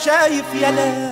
شايف يا لا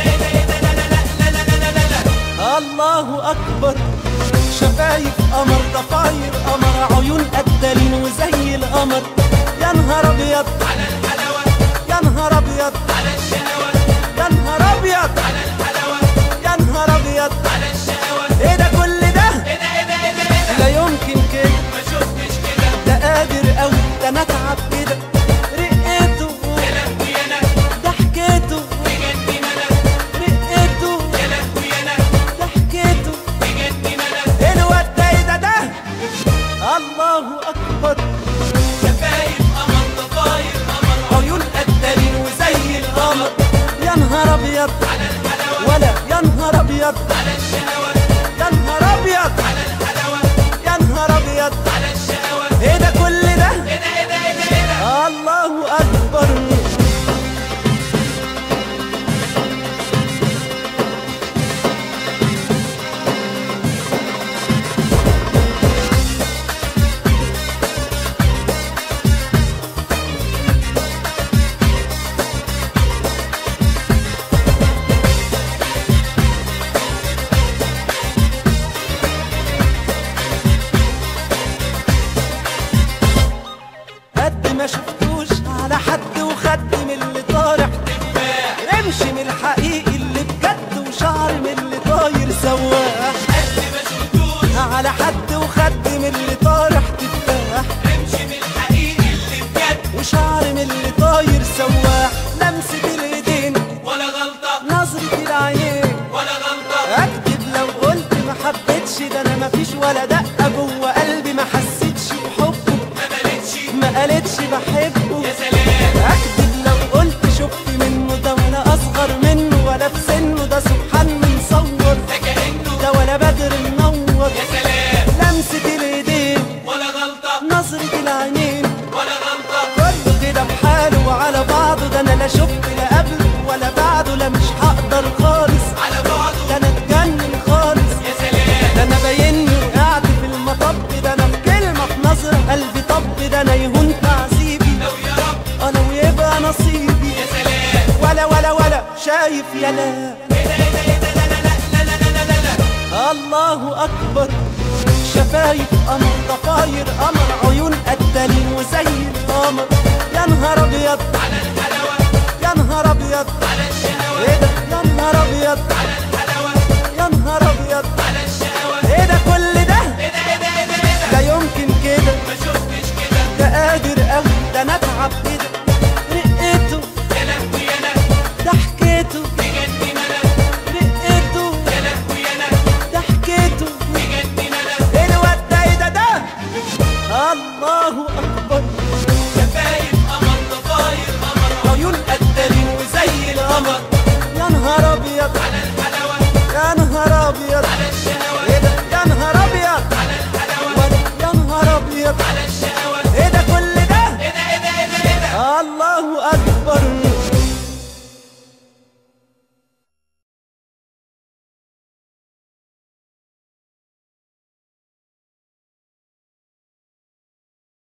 الله اكبر شفايف قمر ضفاير قمر عيون قدالين وزي القمر يا نهار ابيض على الحلاوة يا نهار ابيض على الشقاوة يا نهار ابيض على الحلاوة يا نهار ابيض على الشقاوة ايه ده كل ده ايه ده ايه ده ايه ده ايه ده لا يمكن كده ما شفتش كده ده قادر قوي ده انا اتعب كده رقيته يا لهوي انا ضحكته بجد انا رقيته يا لهوي انا ضحكته بجد انا ايه الواد ده ايه ده ده الله اكبر شفايف قمر ضفاير قمر عيون قدالين وزي القمر يا نهار ابيض على الحلاوة ولا يا نهار ابيض على الشقاوة يا نهار ابيض على الحلاوة يا نهار ابيض على الشقاوة ايه ده كل ده ايه ده ايه ده ايه ده ايه ده الله اكبر قد ما شفتوش على حد وخد من اللي طارح رمش من الحقيقي اللي بجد وشعر من اللي طاير سواح قد ما شفتوش على حد وخد من اللي طارح تفاح امشي من الحقيقي اللي بجد وشعر من اللي طاير سواح لمسة الايدين ولا غلطة نظرة العينين ولا غلطة اكتب لو قلت ما حبيتش ده انا مفيش ولا دقة جوه قلبي ما حسيتش بحبه ما بلتش ما قالتش بحبه يا سلام اكتب لو قلت شفت منه ده ولا اصغر منه ولا في سنه ده سبحان من صور ده كأنه ده ولا بدر منور يا سلام لمسة الايدين ولا غلطة نظرة العينين ولا غلطة كله كده بحاله وعلى بعضه ده انا لا شفت لا قبله ولا بعده لا مش هقدر خالص على بعضه ده انا اتجنن خالص يا سلام ده انا باينني وقعت في المطب ده انا في كلمة في نظرة قلبي طب ده انا يهون تعذيبي لو يا رب انا ويبقى نصيبي يا سلام ولا ولا ولا شايف يا لا ايه ده ايه ده ايه ده لا لا لا لا لا لا لا لا الله اكبر شفايف قمر ضفاير قمر عيون قدالين وزي القمر يا نهار ابيض على الحلاوة يا نهار ابيض على الشقاوة ايه ده يا نهار ابيض على الحلاوة يا نهار ابيض على الشقاوة ايه ده كل ده ايه ده ايه ده ايه ده ايه ده لا يمكن كده ما شفتش كده ده قادر قوي ده انا اتعب كده رقيته يا لهوي انا ضحكته بجد انا رقيته يا لهوي انا ضحكته بجد انا ايه الواد ده ايه ده ده الله اكبر شفايف قمر ضفاير قمر عيون قدالين وزي القمر يا نهار ابيض على الحلاوة